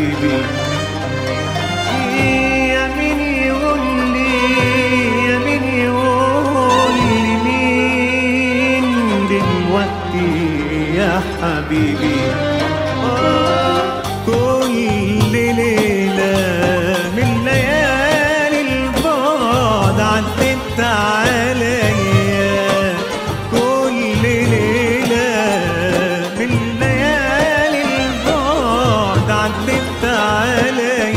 حبيبي يا مين يقول لي يا مين يقول لي مين دلوقتي يا حبيبي آه، كل ليلة من ليالي البعد عدت عليا كل ليلة من ليالي البعد عدت عليا